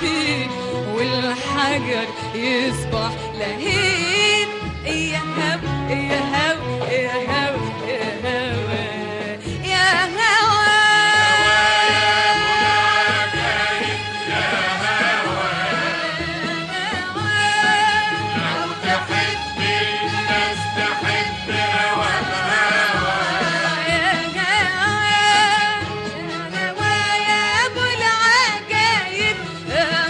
حبيب والحجر يصبح لهيب يا هوا يا هوا يا هوا يا هوا يا هوا لو تحب الناس تحب هواها يا هوا يا ابو العجايب يا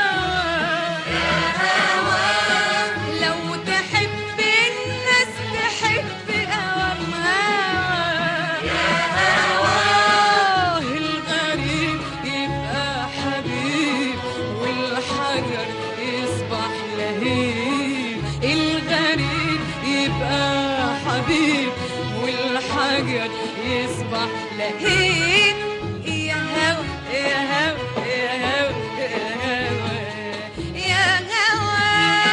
هوا لو تحب الناس تحب هواها الغريب يبقى حبيب والحجر يصبح لهيب الغريب يبقى حبيب والحجر يصبح لهيب يا هوا يا هوا يا هوا يا هوا يا هوا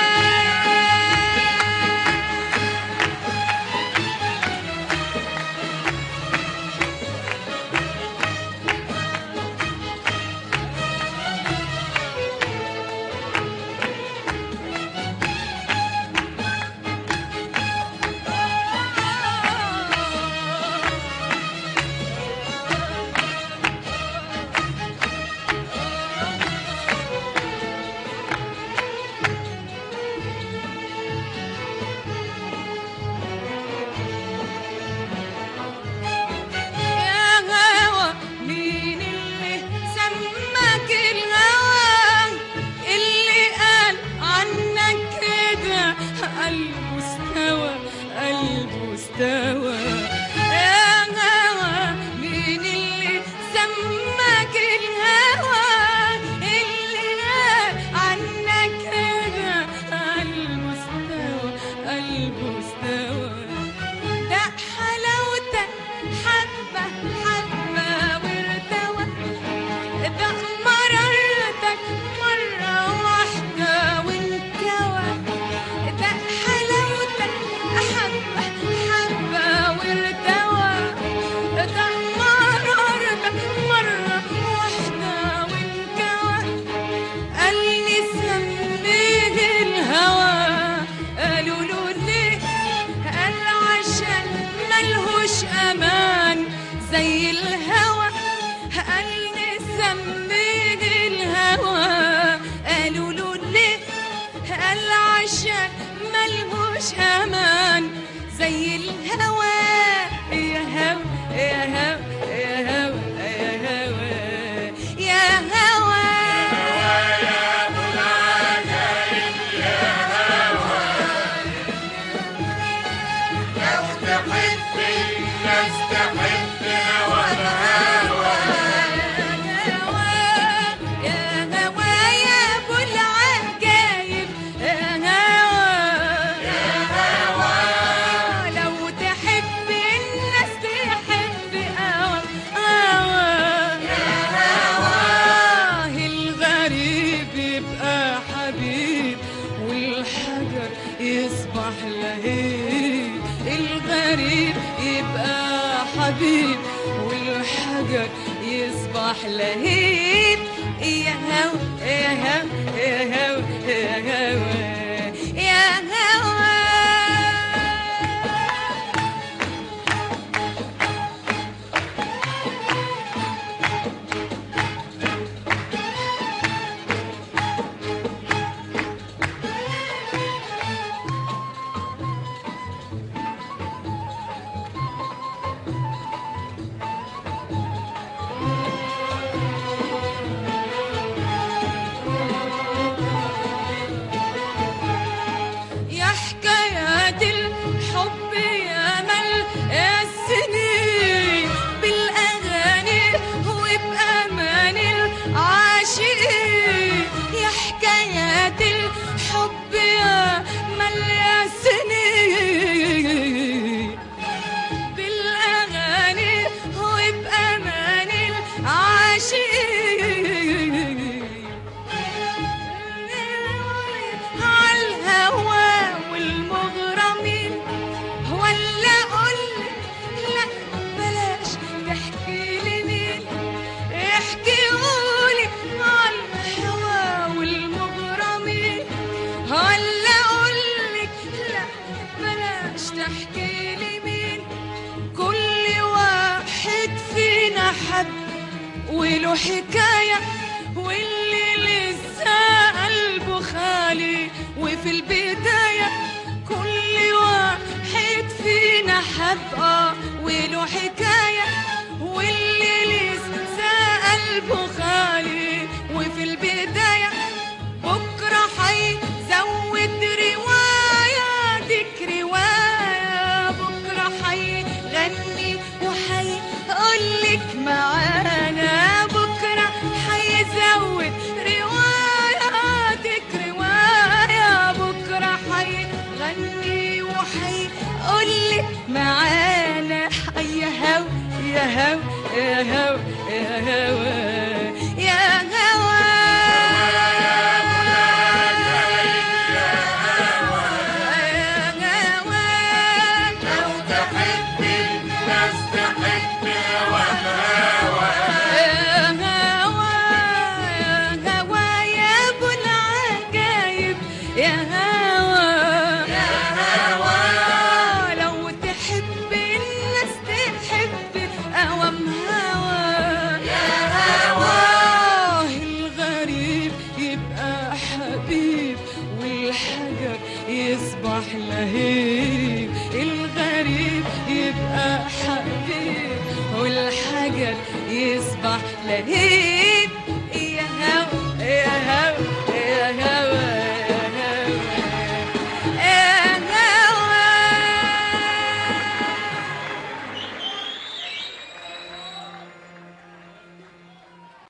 يا هوا مين اللي سماك الهوى اللي قال عنك كده قلبه استوى قلبه استوى يا هوا مين اللي سماك الهوى اللي قال عنك كده قلبه استوى قلبه استوى ده حلاوتك حبة حبة وارتوى ده مررتك مرة واحدة وانكوى ده حلاوتك حبة حبة وارتوى ده مررتك مرة واحدة وانكوى قالني سميه الهوى قالوا له ليه قال عشان ملهوش امان زي الهوى قالني سميه الهوى قالوا له ليه قال عشان ملهوش امان زي الهوى يا هوا يا هوا يا هوا يا هوا يا هوا يا ابو العجايب يا هوا لو تحب الناس تحب هواها يا هوا يا ابو العجايب يا هوا لو تحب الناس تحب هوا الغريب يبقى حبيب والحجر يصبح لهيب الغريب يبقى حبيب والحجر يصبح لهيب يا هوا يا هوا يا هوا يا هوا يا هوا وله حكاية واللي لسه قلبه خالي وفي البداية كل واحد فينا حب اه وله حكاية واللي لسه قلبه خالي وفي البداية بكرة حيزود رواياتك رواية بكرة حيغني وحيقولك معانا بكرة حيزود رواياتك رواية بكرة حيغني وحيقولك معانا يا هوا يا هوا يا هوا يا هوا يا هوا يا هوا لو تحب الناس تحب هواها يا هوا يا هوا يا ابو العجايب يا هوا يا هوا لو تحب الناس تحب اوام هوا يا هوا الغريب يبقى حبيب والحجر يصبح لهيب الغريب يبقى حبيب والحجر يصبح لهيب يا هوا يا هوا